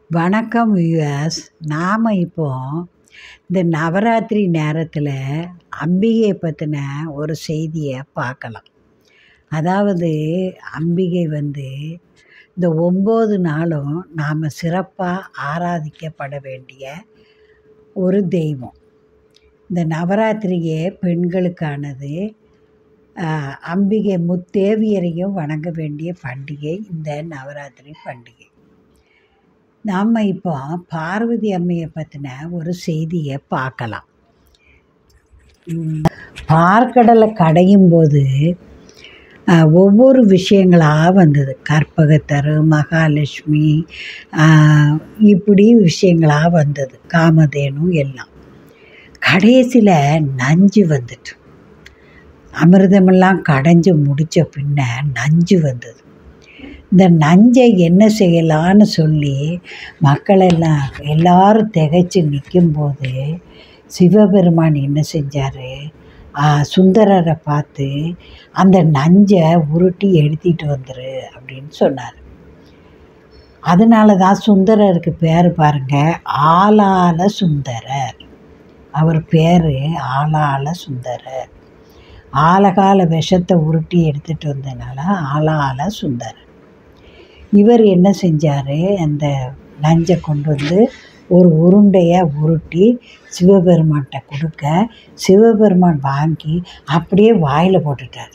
வணக்கம் வியூவர்ஸ் நாம் இப்போ இந்த நவராத்திரி நேரத்தில் அம்பிகையை பற்றின ஒரு செய்தியை பார்க்கலாம் அதாவது அம்பிகை வந்து இந்த ஒம்பது நாளும் நாம் சிறப்பாக ஆராதிக்கப்பட வேண்டிய ஒரு தெய்வம் இந்த நவராத்திரியே பெண்களுக்கானது ஆஹ், அம்பிகை முத்தேவியரையும் வணங்க வேண்டிய பண்டிகை இந்த நவராத்திரி பண்டிகை நாம் இப்போ பார்வதி அம்மையை பற்றின ஒரு செய்தியை பார்க்கலாம் ம், பார்க்கடலை கடையும் போது ஆஹ், ஒவ்வொரு விஷயங்களாக வந்தது கற்பகத்தரு மகாலட்சுமி ஆஹ், இப்படி விஷயங்களாக வந்தது காமதேனு எல்லாம் கடைசியில் நஞ்சு வந்துட்டு அமிர்தமெல்லாம் கடைஞ்சு முடித்த பின்ன நஞ்சு வந்தது இந்த நஞ்சை என்ன செய்யலான்னு சொல்லி மக்களெல்லாம் எல்லாரும் திகைச்சு நிற்கும்போது சிவபெருமான் என்ன செஞ்சார் சுந்தரரை பார்த்து அந்த நஞ்சை உருட்டி எடுத்திட்டு வந்துரு அப்படின்னு சொன்னார் அதனால தான் சுந்தரருக்கு பேர் பாருங்க ஆளால சுந்தரர் அவர் பேர் ஆளால சுந்தரர் ஆலகால விஷத்தை உருட்டி எடுத்துகிட்டு வந்ததுனால ஆளால சுந்தரர் இவர் என்ன செஞ்சார் அந்த நஞ்சை கொண்டு வந்து ஒரு உருண்டையை உருட்டி சிவபெருமான்கிட்ட கொடுக்க சிவபெருமான் வாங்கி அப்படியே வாயில் போட்டுட்டார்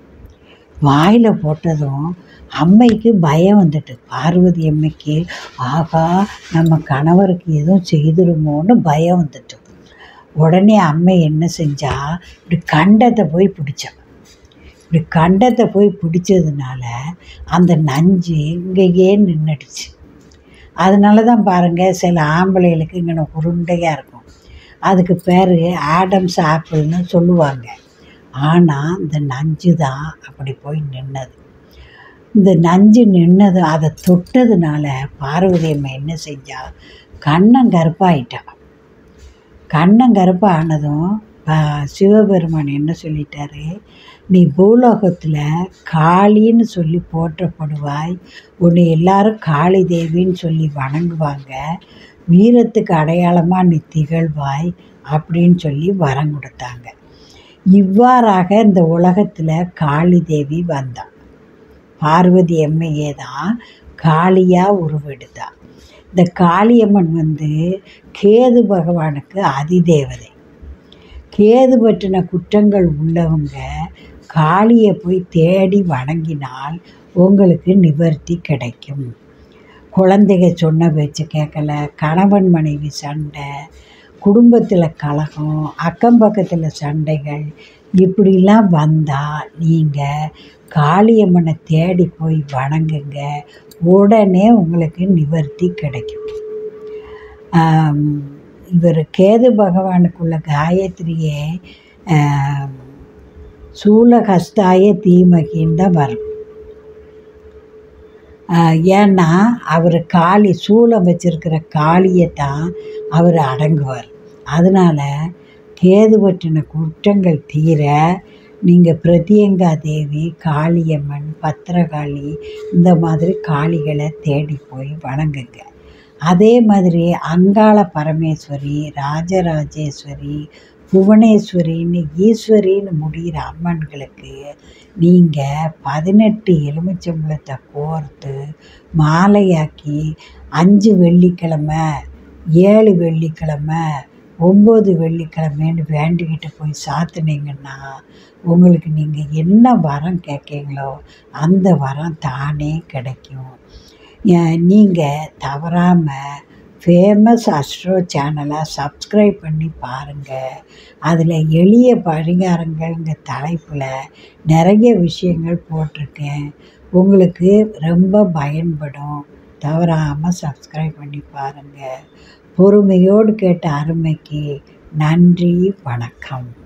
வாயில் போட்டதும் அம்மைக்கு பயம் வந்துட்டு பார்வதி அம்மைக்கு ஆகா நம்ம கணவருக்கு எதுவும் செய்திருமோன்னு பயம் வந்துட்டு உடனே அம்மை என்ன செஞ்சா இப்படி கண்டத்தை போய் பிடிச்சா இப்படி கண்டத்தை போய் பிடிச்சதுனால அந்த நஞ்சு இங்கேயே நின்றுடுச்சு அதனால தான் பாருங்கள் சில ஆம்பளைகளுக்கு இங்கே உருண்டையாக இருக்கும் அதுக்கு பேர் ஆடம்ஸ் ஆப்பிள்னு சொல்லுவாங்க ஆனால் இந்த நஞ்சு தான் அப்படி போய் நின்னது இந்த நஞ்சு நின்னது அதை தொட்டதுனால பார்வதி அம்மா என்ன செஞ்சா கண்ணம் கருப்பாயிட்டா கண்ணம் கருப்பு ஆனதும் ஆ, சிவபெருமான் என்ன சொல்லிட்டாரு நீ பூலோகத்தில் காளின்னு சொல்லி போற்றப்படுவாய் உன்னை எல்லாரும் காளி தேவின்னு சொல்லி வணங்குவாங்க வீரத்துக்கு அடையாளமாக நீ திகழ்வாய் அப்படின்னு சொல்லி வரம் கொடுத்தாங்க இவ்வாறாக இந்த உலகத்தில் காளி தேவி வந்தா பார்வதி அம்மையே தான் காளியாக உருவெடுத்தா இந்த காளியம்மன் வந்து கேது பகவானுக்கு அதிதேவதை கேது பற்றின குற்றங்கள் உள்ளவங்க காளியை போய் தேடி வணங்கினால் உங்களுக்கு நிவர்த்தி கிடைக்கும் குழந்தைங்க சொன்ன பேச்சு கேட்கல கணவன் மனைவி சண்டை குடும்பத்தில் கலகம் அக்கம் பக்கத்தில் சண்டைகள் இப்படிலாம் வந்தால் நீங்கள் காளியம்மனை தேடி போய் வணங்குங்க உடனே உங்களுக்கு நிவர்த்தி கிடைக்கும் ஆம், இவர் கேது பகவானுக்குள்ள காயத்ரியே ஆம், சூலகஸ்தாய தீமகின்னு தான் வரும் ஆஹ், ஏன்னா அவர் காளி சூலம் வச்சிருக்கிற காளியை தான் அவர் அடங்குவார் அதனால் கேது பற்றின குற்றங்கள் தீர நீங்கள் பிரத்யங்கா தேவி காளியம்மன் பத்திரகாளி இந்த மாதிரி காளிகளை தேடி போய் வணங்குங்க அதே மாதிரி அங்காள பரமேஸ்வரி ராஜராஜேஸ்வரி புவனேஸ்வரின்னு ஈஸ்வரின்னு முடிகிற அம்மன்களுக்கு நீங்கள் பதினெட்டு எலுமிச்சம்பழத்தை கோர்த்து மாலையாக்கி அஞ்சு வெள்ளிக்கிழமை ஏழு வெள்ளிக்கிழமை ஒம்பது வெள்ளிக்கிழமைன்னு வேண்டிக்கிட்டு போய் சாத்துனீங்கன்னா உங்களுக்கு நீங்கள் என்ன வரம் கேட்கீங்களோ அந்த வரம் தானே கிடைக்கும் நீங்கள் தவறாமல் ஃபேமஸ் அஸ்ட்ரோ சேனலை சப்ஸ்கிரைப் பண்ணி பாருங்கள் அதில் எளிய பரிகாரங்கள்ங்க தலைப்பில் நிறைய விஷயங்கள் போட்டிருக்கேன் உங்களுக்கு ரொம்ப பயன்படும் தவறாமல் சப்ஸ்கிரைப் பண்ணி பாருங்கள் பொறுமையோடு கேட்ட அருமைக்கு நன்றி வணக்கம்